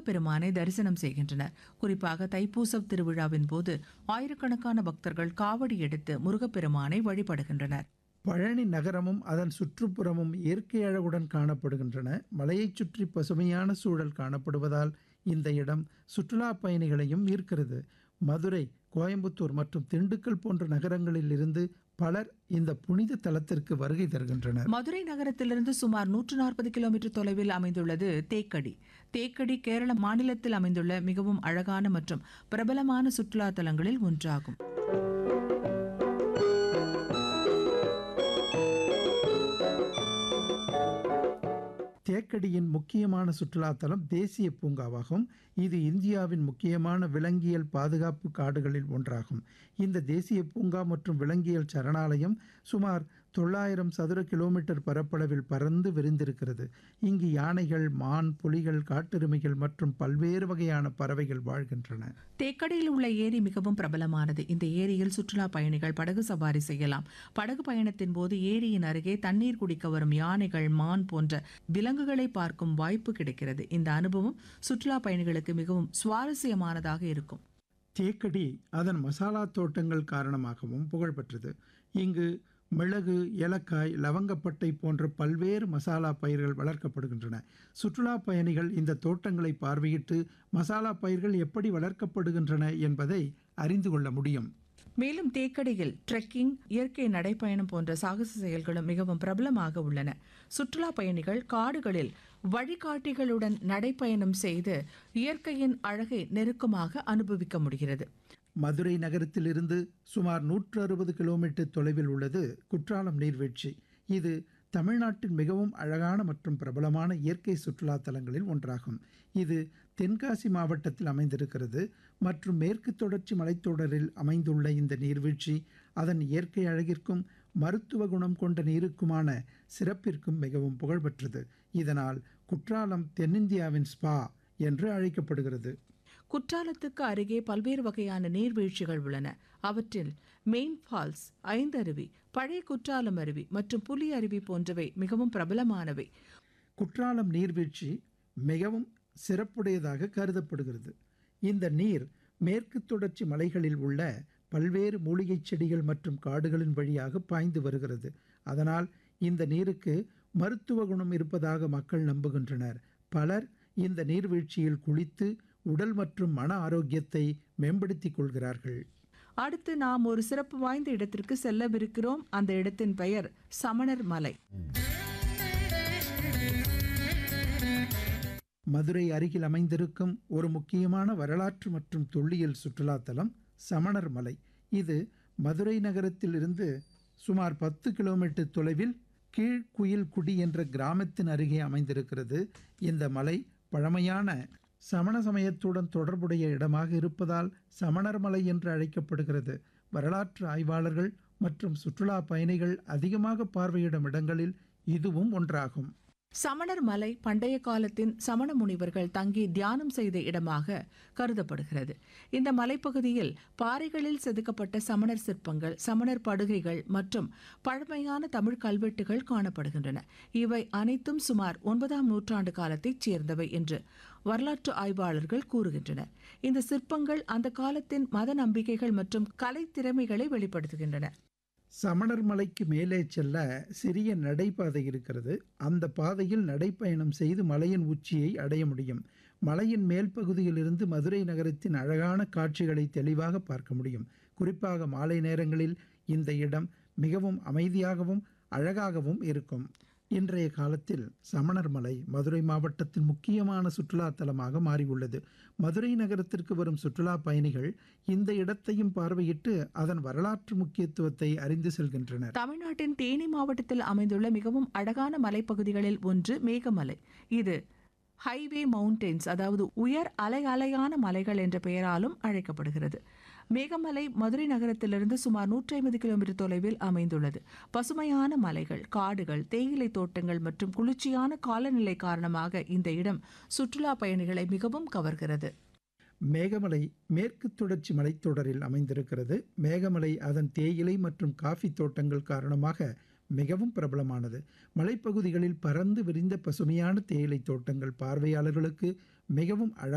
முருகப்பெருமானை தரிசனம் செய்கின்றனர் குறிப்பாக தைப்பூச திருவிழாவின் போது ஆயிரக்கணக்கான பக்தர்கள் காவடி எடுத்து முருகப்பெருமானை வழிபடுகின்றனர் பழனி நகரமும் அதன் சுற்றுப்புறமும் இயற்கை அழகுடன் காணப்படுகின்றன மலையைச் சுற்றி பசுமையான சூழல் காணப்படுவதால் இந்த இடம் சுற்றுலா பயணிகளையும் ஈர்க்கிறது மதுரை கோயம்புத்தூர் மற்றும் திண்டுக்கல் போன்ற நகரங்களில் இருந்து பலர் இந்த புனித தலத்திற்கு வருகை தருகின்றனர் மதுரை நகரத்திலிருந்து சுமார் நூற்று நாற்பது கிலோமீட்டர் தொலைவில் அமைந்துள்ளது தேக்கடி தேக்கடி கேரள மாநிலத்தில் அமைந்துள்ள மிகவும் அழகான மற்றும் பிரபலமான சுற்றுலா தலங்களில் ஒன்றாகும் தேக்கடியின் முக்கியமான சுற்றுலாத்தலம் தேசிய பூங்காவாகும் இது இந்தியாவின் முக்கியமான விலங்கியல் பாதுகாப்பு காடுகளில் ஒன்றாகும் இந்த தேசிய பூங்கா மற்றும் விலங்கியல் சரணாலயம் சுமார் தொள்ளாயிரம் சதுர கிலோமீட்டர் பரப்பளவில் பறந்து விரிந்திருக்கிறது இங்கு யானைகள் மான் புலிகள் காட்டெருமைகள் மற்றும் பல்வேறு வகையான பறவைகள் வாழ்கின்றன தேக்கடியில் உள்ள ஏரி மிகவும் பிரபலமானது இந்த ஏரியில் சுற்றுலா பயணிகள் படகு சவாரி செய்யலாம் படகு பயணத்தின் போது ஏரியின் அருகே தண்ணீர் குடிக்க வரும் யானைகள் மான் போன்ற விலங்குகளை பார்க்கும் வாய்ப்பு கிடைக்கிறது இந்த அனுபவம் சுற்றுலா பயணிகளுக்கு மிகவும் சுவாரஸ்யமானதாக இருக்கும் தேக்கடி அதன் மசாலா தோட்டங்கள் காரணமாகவும் புகழ்பெற்றது இங்கு மிளகு ஏலக்காய் லவங்கப்பட்டை போன்ற பல்வேறு மசாலா பயிர்கள் வளர்க்கப்படுகின்றன சுற்றுலா பயணிகள் இந்த தோட்டங்களை பார்வையிட்டு மசாலா பயிர்கள் எப்படி வளர்க்கப்படுகின்றன என்பதை அறிந்து கொள்ள முடியும் மேலும் தேக்கடியில் ட்ரெக்கிங் இயற்கை நடைப்பயணம் போன்ற சாகச செயல்களும் மிகவும் பிரபலமாக உள்ளன சுற்றுலா பயணிகள் காடுகளில் வழிகாட்டிகளுடன் நடைப்பயணம் செய்து இயற்கையின் அழகை நெருக்கமாக அனுபவிக்க முடிகிறது மதுரை நகரத்திலிருந்து சுமார் நூற்று அறுபது கிலோமீட்டர் தொலைவில் உள்ளது குற்றாலம் நீர்வீழ்ச்சி இது தமிழ்நாட்டின் மிகவும் அழகான மற்றும் பிரபலமான இயற்கை சுற்றுலா தலங்களில் ஒன்றாகும் இது தென்காசி மாவட்டத்தில் அமைந்திருக்கிறது மற்றும் மேற்கு தொடர்ச்சி மலைத்தொடரில் அமைந்துள்ள இந்த நீர்வீழ்ச்சி அதன் இயற்கை அழகிற்கும் மருத்துவ குணம் கொண்ட நீருக்குமான சிறப்பிற்கும் மிகவும் புகழ்பெற்றது இதனால் குற்றாலம் தென்னிந்தியாவின் ஸ்பா என்று அழைக்கப்படுகிறது குற்றாலத்துக்கு அருகே பல்வேறு வகையான நீர்வீழ்ச்சிகள் உள்ளன அவற்றில் மெயின் ஃபால்ஸ் ஐந்தருவி பழைய குற்றாலம் அருவி மற்றும் புலி அருவி போன்றவை மிகவும் பிரபலமானவை குற்றாலம் நீர்வீழ்ச்சி மிகவும் சிறப்புடையதாக கருதப்படுகிறது இந்த நீர் மேற்கு தொடர்ச்சி மலைகளில் உள்ள பல்வேறு மூலிகைச் செடிகள் மற்றும் காடுகளின் வழியாக பாய்ந்து வருகிறது அதனால் இந்த நீருக்கு மருத்துவ குணம் இருப்பதாக மக்கள் நம்புகின்றனர் பலர் இந்த நீர்வீழ்ச்சியில் குளித்து உடல் மற்றும் மன ஆரோக்கியத்தை மேம்படுத்திக் கொள்கிறார்கள் அடுத்து நாம் ஒரு சிறப்பு வாய்ந்த இடத்திற்கு செல்லவிருக்கிறோம் அந்த இடத்தின் பெயர் சமணர் மலை மதுரை அருகில் அமைந்திருக்கும் ஒரு முக்கியமான வரலாற்று மற்றும் தொல்லியல் சுற்றுலாத்தலம் சமணர் மலை இது மதுரை நகரத்தில் இருந்து சுமார் பத்து கிலோமீட்டர் தொலைவில் கீழ்குயில்குடி என்ற கிராமத்தின் அருகே அமைந்திருக்கிறது இந்த மலை பழமையான சமண சமயத்துடன் தொடர்புடைய இடமாக இருப்பதால் சமணர் மலை என்று அழைக்கப்படுகிறது வரலாற்று ஆய்வாளர்கள் மற்றும் சுற்றுலா பயணிகள் அதிகமாக பார்வையிடும் இடங்களில் இதுவும் ஒன்றாகும் சமணர் மலை பண்டைய காலத்தின் சமண முனிவர்கள் தங்கி தியானம் செய்த இடமாக கருதப்படுகிறது இந்த மலைப்பகுதியில் பாறைகளில் செதுக்கப்பட்ட சமணர் சிற்பங்கள் சமணர் படுகைகள் மற்றும் பழமையான தமிழ் கல்வெட்டுகள் காணப்படுகின்றன இவை அனைத்தும் சுமார் ஒன்பதாம் நூற்றாண்டு காலத்தைச் சேர்ந்தவை என்று வரலாற்று ஆய்வாளர்கள் கூறுகின்றனர் இந்த சிற்பங்கள் அந்த காலத்தின் மத நம்பிக்கைகள் மற்றும் கலை திறமைகளை வெளிப்படுத்துகின்றன சமணர் மலைக்கு மேலே செல்ல சிறிய நடைபாதை இருக்கிறது அந்த பாதையில் நடைப்பயணம் செய்து மலையின் உச்சியை அடைய முடியும் மலையின் மேல் பகுதியிலிருந்து மதுரை நகரத்தின் அழகான காட்சிகளை தெளிவாக பார்க்க முடியும் குறிப்பாக மாலை நேரங்களில் இந்த இடம் மிகவும் அமைதியாகவும் அழகாகவும் இருக்கும் இன்றைய காலத்தில் சமணர் மலை மதுரை மாவட்டத்தின் முக்கியமான சுற்றுலா தலமாக மாறியுள்ளது மதுரை நகரத்திற்கு வரும் சுற்றுலா பயணிகள் இந்த இடத்தையும் பார்வையிட்டு அதன் வரலாற்று முக்கியத்துவத்தை அறிந்து செல்கின்றனர் தமிழ்நாட்டின் தேனி மாவட்டத்தில் அமைந்துள்ள மிகவும் அழகான மலைப்பகுதிகளில் ஒன்று மேகமலை இது ஹைவே மவுண்டென்ஸ் அதாவது உயர் அலை அலையான மலைகள் என்ற பெயராலும் அழைக்கப்படுகிறது மேகமலை மதுரை நகரத்திலிருந்து சுமார் நூற்றி ஐம்பது கிலோமீட்டர் தொலைவில் அமைந்துள்ளது பசுமையான மலைகள் காடுகள் தேயிலை தோட்டங்கள் மற்றும் குளிர்ச்சியான காலநிலை காரணமாக இந்த இடம் சுற்றுலா பயணிகளை மிகவும் கவர்கிறது மேகமலை மேற்கு தொடர்ச்சி மலைத்தொடரில் அமைந்திருக்கிறது மேகமலை அதன் தேயிலை மற்றும் காஃபி தோட்டங்கள் காரணமாக மிகவும் பிரபலமானது மலைப்பகுதிகளில் பறந்து விரிந்த பசுமையான தேயிலை தோட்டங்கள் பார்வையாளர்களுக்கு மிகவும் அழ